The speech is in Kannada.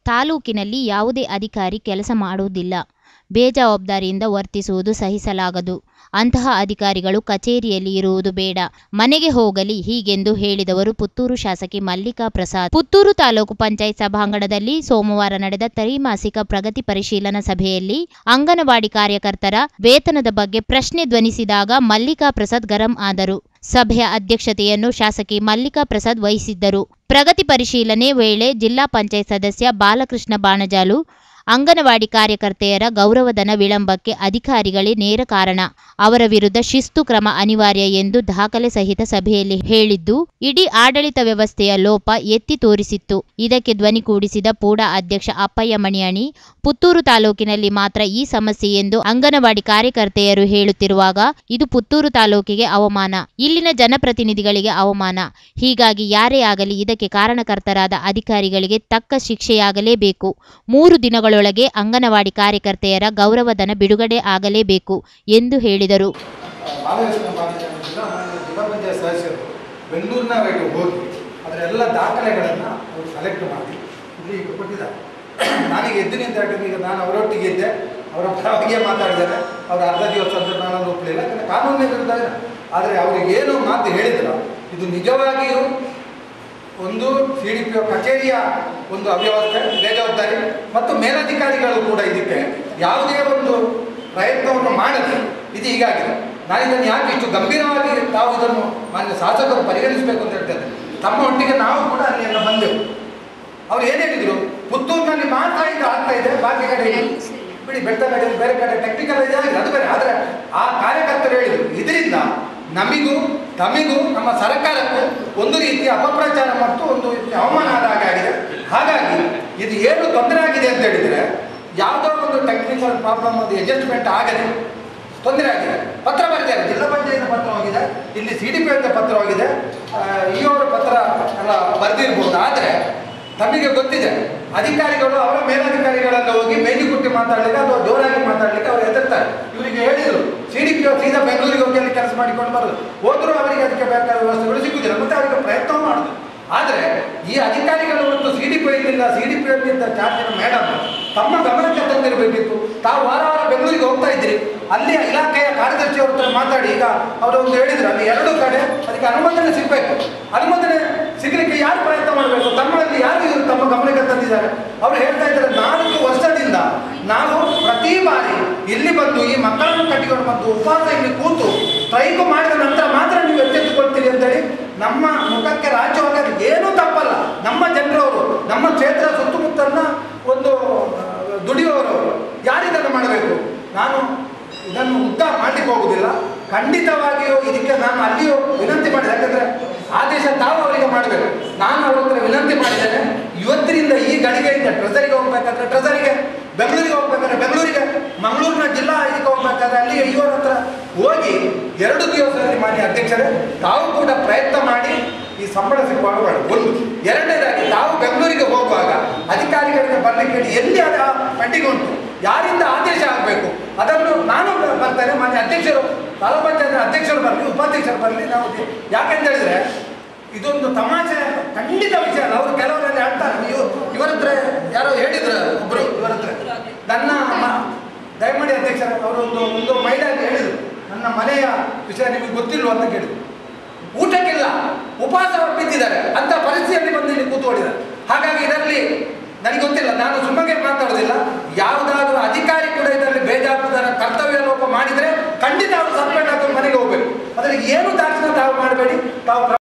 ತಾಲೂಕಿನಲ್ಲಿ ಯಾವುದೇ ಅಧಿಕಾರಿ ಕೆಲಸ ಮಾಡುವುದಿಲ್ಲ ಬೇಜವಾಬ್ದಾರಿಯಿಂದ ವರ್ತಿಸುವುದು ಸಹಿಸಲಾಗದು ಅಂತಹ ಅಧಿಕಾರಿಗಳು ಕಚೇರಿಯಲ್ಲಿ ಇರುವುದು ಬೇಡ ಮನೆಗೆ ಹೋಗಲಿ ಹೀಗೆಂದು ಹೇಳಿದವರು ಪುತ್ತೂರು ಶಾಸಕಿ ಮಲ್ಲಿಕಾ ಪ್ರಸಾದ್ ಪುತ್ತೂರು ತಾಲೂಕು ಪಂಚಾಯತ್ ಸಭಾಂಗಣದಲ್ಲಿ ಸೋಮವಾರ ನಡೆದ ತ್ರೈಮಾಸಿಕ ಪ್ರಗತಿ ಪರಿಶೀಲನಾ ಸಭೆಯಲ್ಲಿ ಅಂಗನವಾಡಿ ಕಾರ್ಯಕರ್ತರ ವೇತನದ ಬಗ್ಗೆ ಪ್ರಶ್ನೆ ಧ್ವನಿಸಿದಾಗ ಮಲ್ಲಿಕಾ ಪ್ರಸಾದ್ ಗರಂ ಆದರು ಸಭೆಯ ಅಧ್ಯಕ್ಷತೆಯನ್ನು ಶಾಸಕಿ ಮಲ್ಲಿಕಾ ಪ್ರಸಾದ್ ವಹಿಸಿದ್ದರು ಪ್ರಗತಿ ಪರಿಶೀಲನೆ ವೇಳೆ ಜಿಲ್ಲಾ ಪಂಚಾಯತ್ ಸದಸ್ಯ ಬಾಲಕೃಷ್ಣ ಬಾಣಜಾಲು ಅಂಗನವಾಡಿ ಕಾರ್ಯಕರ್ತೆಯರ ಗೌರವಧನ ವಿಳಂಬಕ್ಕೆ ಅಧಿಕಾರಿಗಳೇ ನೇರ ಕಾರಣ ಅವರ ವಿರುದ್ಧ ಶಿಸ್ತು ಕ್ರಮ ಅನಿವಾರ್ಯ ಎಂದು ದಾಖಲೆ ಸಹಿತ ಸಭೆಯಲ್ಲಿ ಹೇಳಿದ್ದು ಇಡೀ ಆಡಳಿತ ವ್ಯವಸ್ಥೆಯ ಲೋಪ ಎತ್ತಿ ತೋರಿಸಿತ್ತು ಇದಕ್ಕೆ ಧ್ವನಿ ಕೂಡಿಸಿದ ಪೂಡಾ ಅಧ್ಯಕ್ಷ ಅಪ್ಪಯ್ಯ ಮಣಿಯಾಣಿ ಪುತ್ತೂರು ತಾಲೂಕಿನಲ್ಲಿ ಮಾತ್ರ ಈ ಸಮಸ್ಯೆ ಎಂದು ಅಂಗನವಾಡಿ ಕಾರ್ಯಕರ್ತೆಯರು ಹೇಳುತ್ತಿರುವಾಗ ಇದು ಪುತ್ತೂರು ತಾಲೂಕಿಗೆ ಅವಮಾನ ಇಲ್ಲಿನ ಜನಪ್ರತಿನಿಧಿಗಳಿಗೆ ಅವಮಾನ ಹೀಗಾಗಿ ಯಾರೇ ಆಗಲಿ ಇದಕ್ಕೆ ಕಾರಣಕರ್ತರಾದ ಅಧಿಕಾರಿಗಳಿಗೆ ತಕ್ಕ ಶಿಕ್ಷೆಯಾಗಲೇಬೇಕು ಮೂರು ದಿನಗಳೊಳಗೆ ಅಂಗನವಾಡಿ ಕಾರ್ಯಕರ್ತೆಯರ ಗೌರವಧನ ಬಿಡುಗಡೆ ಆಗಲೇಬೇಕು ಎಂದು ಹೇಳಿದರು ಬಾಲಕೃಷ್ಣ ಬಾಲಚಂದ್ರ ಮಾನ್ಯ ಜಿಲ್ಲಾ ಪಂಚಾಯತ್ ಸದಸ್ಯರು ಬೆಂಗಳೂರಿನವರೆಗೆ ಹೋಗಿ ಅದರ ಎಲ್ಲ ದಾಖಲೆಗಳನ್ನು ಅವರು ಕಲೆಕ್ಟ್ ಮಾಡಿ ಇಲ್ಲಿ ಈಗ ಕೊಟ್ಟಿದ್ದಾರೆ ನಾನೀಗ ಎದ್ದು ನಿಂತ ಯಾಕಂದ್ರೆ ಈಗ ನಾನು ಅವರೊಟ್ಟಿಗೆ ಇದ್ದೆ ಅವರ ಪರವಾಗಿಯೇ ಮಾತಾಡಿದ್ದಾರೆ ಅವರು ಅರ್ಧ ದಿವಸ ಅಂತ ನಾನು ಒಪ್ಪಲಿಲ್ಲ ಯಾಕಂದರೆ ಕಾನೂನಿನ ವಿರುದ್ಧ ಇಲ್ಲ. ಆದರೆ ಅವರಿಗೆ ಏನು ಮಾತು ಹೇಳಿದ್ರು ಇದು ನಿಜವಾಗಿಯೂ ಒಂದು ಸಿ ಡಿ ಪಿ ಕಚೇರಿಯ ಒಂದು ಅವ್ಯವಸ್ಥೆ ಬೇಜವಾಬ್ದಾರಿ ಮತ್ತು ಮೇಲಧಿಕಾರಿಗಳು ಕೂಡ ಇದಕ್ಕೆ ಯಾವುದೇ ಒಂದು ಪ್ರಯತ್ನವನ್ನು ಮಾಡದೆ ಇದು ಹೀಗಾಗಿದೆ ನಾನು ಇದನ್ನು ಯಾಕೆ ಇಷ್ಟು ಗಂಭೀರವಾಗಿ ತಾವು ಇದನ್ನು ಮಾನ್ಯ ಶಾಸಕರು ಪರಿಗಣಿಸಬೇಕು ಅಂತ ಹೇಳ್ತೇನೆ ತಮ್ಮ ಒಟ್ಟಿಗೆ ನಾವು ಕೂಡ ಅಲ್ಲಿ ಎಲ್ಲ ಬಂದೆವು ಅವ್ರು ಏನು ಹೇಳಿದ್ರು ಪುತ್ತೂರಿನಲ್ಲಿ ಮಾತ್ರ ಇದು ಆಗ್ತಾ ಇದೆ ಬಾಕಿ ಕಡೆ ಇಲ್ಲ. ಬಿಡಿ ಬೆಟ್ಟ ಕಡೆ ಬೇರೆ ಕಡೆ ಟೆಕ್ನಿಕಲ್ ಇದೆ ಆಗಿದೆ ಅದು ಬೇರೆ ಆದರೆ ಆ ಕಾರ್ಯಕರ್ತರು ಹೇಳಿದರು ಇದರಿಂದ ನಮಿಗೂ ತಮಿಗೂ ನಮ್ಮ ಸರ್ಕಾರಕ್ಕೂ ಒಂದು ರೀತಿಯ ಅಪಪ್ರಚಾರ ಮತ್ತು ಒಂದು ರೀತಿಯ ಅವಮಾನ ಆದ ಹಾಗೆ ಆಗಿದೆ ಹಾಗಾಗಿ ಇದು ಏನು ತೊಂದರೆ ಆಗಿದೆ ಅಂತ ಹೇಳಿದರೆ ಯಾವುದೋ ಒಂದು ಟೆಕ್ನಿಕಲ್ ಪ್ರಾಬ್ಲಮ್ ಒಂದು ಅಡ್ಜಸ್ಟ್ಮೆಂಟ್ ಆಗದೆ ತೊಂದರೆ ಆಗಿದೆ ಪತ್ರ ಬರೆದಿದ್ದಾರೆ ಜಿಲ್ಲಾ ಪಂಚಾಯತ್ ಪತ್ರ ಹೋಗಿದೆ ಇಲ್ಲಿ ಸಿ ಡಿ ಪಿ ಅಂತ ಪತ್ರ ಹೋಗಿದೆ ಇ ಅವರ ಪತ್ರ ಎಲ್ಲ ಬರೆದಿರ್ಬೋದು ಆದರೆ ತಮಗೆ ಗೊತ್ತಿದೆ ಅಧಿಕಾರಿಗಳು ಅವರ ಮೇಲಧಿಕಾರಿಗಳೆಲ್ಲ ಹೋಗಿ ಮೇಜು ಕುಟ್ಟಿ ಮಾತಾಡಲಿಕ್ಕೆ ಅಥವಾ ಜೋರಾಗಿ ಮಾತಾಡಲಿಕ್ಕೆ ಅವರು ಹೆದರ್ತಾರೆ ಇವರಿಗೆ ಹೇಳಿದರು ಸಿ ಡಿ ಪಿ ಸೀದಾ ಬೆಂಗಳೂರಿಗೆ ಹೋಗಿ ಅಲ್ಲಿ ಕೆಲಸ ಮಾಡಿಕೊಂಡು ಬರೋದು ಹೋದರೂ ಅವರಿಗೆ ಅದಕ್ಕೆ ಬೇಕಾದ ವ್ಯವಸ್ಥೆಗಳು ಸಿಗುವುದಿಲ್ಲ ಮತ್ತು ಅವರಿಗೆ ಪ್ರಯತ್ನ ಮಾಡೋದು ಆದರೆ ಈ ಅಧಿಕಾರಿಗಳು ಮತ್ತು ಸಿ ಡಿ ಪಿ ಇರಲಿಲ್ಲ ಸಿ ಡಿ ಪಿ ಇದ್ದ ಚಾರ್ಜಿನ ಮೇಡಮ್ ತಮ್ಮ ಗಮನಕ್ಕೆ ತಂದಿರಬೇಕಿತ್ತು ತಾವು ವಾರ ವಾರ ಬೆಂಗಳೂರಿಗೆ ಹೋಗ್ತಾ ಇದ್ರಿ ಅಲ್ಲಿಯ ಇಲಾಖೆಯ ಕಾರ್ಯದರ್ಶಿ ಅವ್ರ ಹತ್ರ ಮಾತಾಡಿ ಈಗ ಅವರು ಒಂದು ಹೇಳಿದ್ರು ಅಲ್ಲಿ ಎರಡು ಕಡೆ ಅದಕ್ಕೆ ಅನುಮೋದನೆ ಸಿಗಬೇಕು ಅನುಮೋದನೆ ಸಿಗಲಿಕ್ಕೆ ಯಾರು ಪ್ರಯತ್ನ ಮಾಡಬೇಕು ತಮ್ಮಲ್ಲಿ ಯಾರು ಇವರು ತಮ್ಮ ಗಮನಕ್ಕೆ ತಂದಿದ್ದಾರೆ ಅವರು ಹೇಳ್ತಾ ಇದ್ದಾರೆ ನಾಲ್ಕು ವರ್ಷದಿಂದ ನಾವು ಪ್ರತಿ ಬಾರಿ ಇಲ್ಲಿ ಬಂದು ಈ ಮಕ್ಕಳನ್ನು ಕಟ್ಟಿಕೊಂಡು ಬಂದು ಉಪವಾಸ ಇಲ್ಲಿ ಕೂತು ಸ್ಟ್ರೈಕ್ ಮಾಡಿದ ನಂತರ ಮಾತ್ರ ನೀವು ಎಚ್ಚೆತ್ತುಕೊಳ್ತೀರಿ ಅಂತೇಳಿ ನಮ್ಮ ಮುಖಕ್ಕೆ ರಾಜ್ಯವಾಗಿ ಅದು ಏನೂ ತಪ್ಪಲ್ಲ ನಮ್ಮ ಜನರವರು ನಮ್ಮ ಕ್ಷೇತ್ರ ಸುತ್ತಮುತ್ತಲನ್ನ ಒಂದು ಆ, ದುಡಿಯುವವರು ಯಾರಿದನ್ನು ಮಾಡಬೇಕು ನಾನು ಇದನ್ನು ಉದ್ದ ಮಾಡಲಿಕ್ಕೆ ಹೋಗುವುದಿಲ್ಲ ಖಂಡಿತವಾಗಿಯೂ ಇದಕ್ಕೆ ನಾನು ಅಲ್ಲಿಯೂ ವಿನಂತಿ ಮಾಡಿದೆ ಯಾಕಂದರೆ ಆದೇಶ ತಾವು ಅವರಿಗೆ ಮಾಡಬೇಕು ನಾನು ಅವ್ರ ಹತ್ರ ವಿನಂತಿ ಮಾಡಿದ್ದೇನೆ ಇವತ್ತಿನಿಂದ ಈ ಗಳಿಗೆಯಿಂದ ಟ್ರೆಸರಿಗೆ ಹೋಗ್ಬೇಕಾದ್ರೆ ಟ್ರೆಸರಿಗೆ ಬೆಂಗಳೂರಿಗೆ ಹೋಗ್ಬೇಕಾದ್ರೆ ಬೆಂಗಳೂರಿಗೆ ಮಂಗಳೂರಿನ ಜಿಲ್ಲಾ ಇದಕ್ಕೆ ಹೋಗ್ಬೇಕಾದ್ರೆ ಅಲ್ಲಿಗೆ ಇವರ ಹತ್ರ ಹೋಗಿ ಎರಡು ದಿವಸದಲ್ಲಿ ಮಾನ್ಯ ಅಧ್ಯಕ್ಷರೇ ತಾವು ಕೂಡ ಪ್ರಯತ್ನ ಮಾಡಿ ಈ ಸಂಬಳ ಸಿಗುವಾಗ ಬೇಡ ಒಂದು ಎರಡನೇದಾಗಿ ತಾವು ಬೆಂಗಳೂರಿಗೆ ಹೋಗುವಾಗ ಅಧಿಕಾರಿಗಳಿಗೆ ಬರಲಿಕ್ಕೆ ಹೇಳಿ ಎಲ್ಲಿ ಅದ ಪೆಂಡಿಂಗ್ ಉಂಟು ಯಾರಿಂದ ಆದೇಶ ಆಗಬೇಕು ಅದನ್ನು ನಾನು ಬರ್ತೇನೆ ಮಾನ್ಯ ಅಧ್ಯಕ್ಷರು ತಾಲೂಕು ಪಂಚಾಯತ್ ಅಧ್ಯಕ್ಷರು ಬರಲಿ ಉಪಾಧ್ಯಕ್ಷರು ಬರಲಿ ನಾವು ದಿ- ಯಾಕೆಂತ ಹೇಳಿದ್ರೆ ಇದೊಂದು ತಮಾಷೆ ಖಂಡಿತ ವಿಷಯ ಅಲ್ಲ ಅವರು ಕೆಲವರಲ್ಲಿ ಹೇಳ್ತಾರೆ ಇವ್ ಇವರ ಹತ್ರ ಯಾರೋ ಹೇಳಿದ್ರು ಒಬ್ಬರು ಇವರ ಹತ್ರ ನನ್ನ ಮ- ದಯಮಾಡಿ ಅಧ್ಯಕ್ಷರ ಅವರು ಒಂದು ಒಂದು ಮಹಿಳೆಗೆ ಹೇಳಿದರು ನನ್ನ ಮನೆಯ ವಿಷಯ ನಿಮಗೆ ಗೊತ್ತಿಲ್ವ ಅಂತ ಕೇಳಿದ್ರು ಊಟಕ್ಕಿಲ್ಲ ಉಪವಾಸ ಬಿದ್ದಿದ್ದಾರೆ ಅಂತ ಪರಿಸ್ಥಿತಿಯಲ್ಲಿ ಬಂದು ಇಲ್ಲಿ ಕೂತ್ಕೊಂಡಿದ್ದಾರೆ ಹಾಗಾಗಿ ಇದರಲ್ಲಿ ನನಗೆ ಗೊತ್ತಿಲ್ಲ ನಾನು ಸುಮ್ಮನೆ ಮಾತಾಡೋದಿಲ್ಲ ಯಾವುದಾದ್ರೂ ಅಧಿಕಾರಿ ಕೂಡ ಇದರಲ್ಲಿ ಬೇಜವಾಬ್ದಾರ ಕರ್ತವ್ಯ ಲೋಪ ಮಾಡಿದರೆ ಖಂಡಿತ ಅವರು ಸಸ್ಪೆಂಡ್ ಆಗಿ ಮನೆಗೆ ಹೋಗ್ಬೇಕು ಅದರಲ್ಲಿ ಏನು ದಾಕ್ಷಿಣ್ಯ ತಾವು ಮಾಡಬೇಡಿ ತಾವು